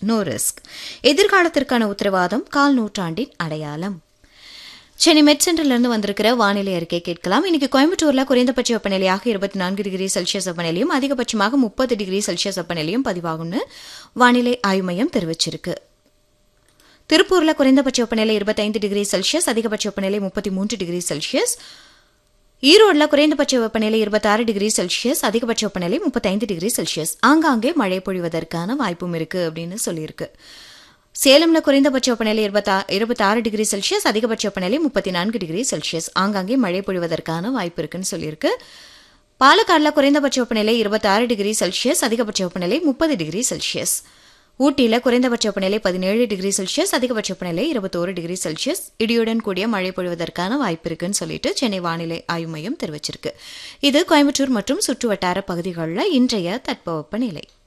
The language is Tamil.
நோ ரிஸ்க் எதிர்காலத்திற்கான உத்தரவாதம் கால் நூற்றாண்டின் அடையாளம் சென்னை மெட் சென்டர்லேருந்து வந்திருக்கிற வானிலை அறிக்கை கேட்கலாம் இன்னைக்கு கோயம்புத்தூர்ல குறைந்தபட்ச வெப்பநிலையாக இருபத்தி நான்கு டிகிரி செல்சியஸ் வெப்பநிலையும் அதிகபட்சமாக முப்பது டிகிரி செல்சியஸ் வெப்பநிலையும் பதிவாகும்னு வானிலை ஆய்வு மையம் தெரிவிச்சிருக்கு திருப்பூர்ல குறைந்தபட்ச வெப்பநிலை இருபத்தைந்து டிகிரி செல்சியஸ் அதிகபட்ச வெப்பநிலை முப்பத்தி மூன்று டிகிரி செல்சியஸ் ஈரோடுல குறைந்தபட்ச வெப்பநிலை இருபத்தாறு டிகிரி செல்சியஸ் அதிகபட்ச வெப்பநிலை முப்பத்தைந்து டிகிரி செல்சியஸ் ஆங்காங்கே மழை பொழிவதற்கான வாய்ப்பும் இருக்கு அப்படின்னு சொல்லியிருக்கு சேலம்ல குறைந்தபட்ச வெப்பநிலை இருபத்தா இருபத்தாறு டிகிரி செல்சியஸ் அதிகபட்ச வெப்பநிலை முப்பத்தி நான்கு டிகிரி செல்சியஸ் ஆங்காங்கே மழை பொழிவதற்கான வாய்ப்பு இருக்குன்னு சொல்லியிருக்கு பாலக்காடுல குறைந்தபட்ச வெப்பநிலை இருபத்தாறு டிகிரி செல்சியஸ் அதிகபட்ச வெப்பநிலை முப்பது டிகிரி செல்சியஸ் ஊட்டியில குறைந்தபட்ச வெப்பநிலை பதினேழு டிகிரி செல்சியஸ் அதிகபட்ச வெப்பநிலை இருபத்தோரு டிகிரி செல்சியஸ் இடியுடன் கூடிய மழை பொழிவதற்கான வாய்ப்பு இருக்குன்னு சொல்லிட்டு சென்னை வானிலை ஆய்வு மையம் தெரிவிச்சிருக்கு இது கோயம்புத்தூர் மற்றும் சுற்றுவட்டார பகுதிகளில் இன்றைய தட்பவெப்ப நிலை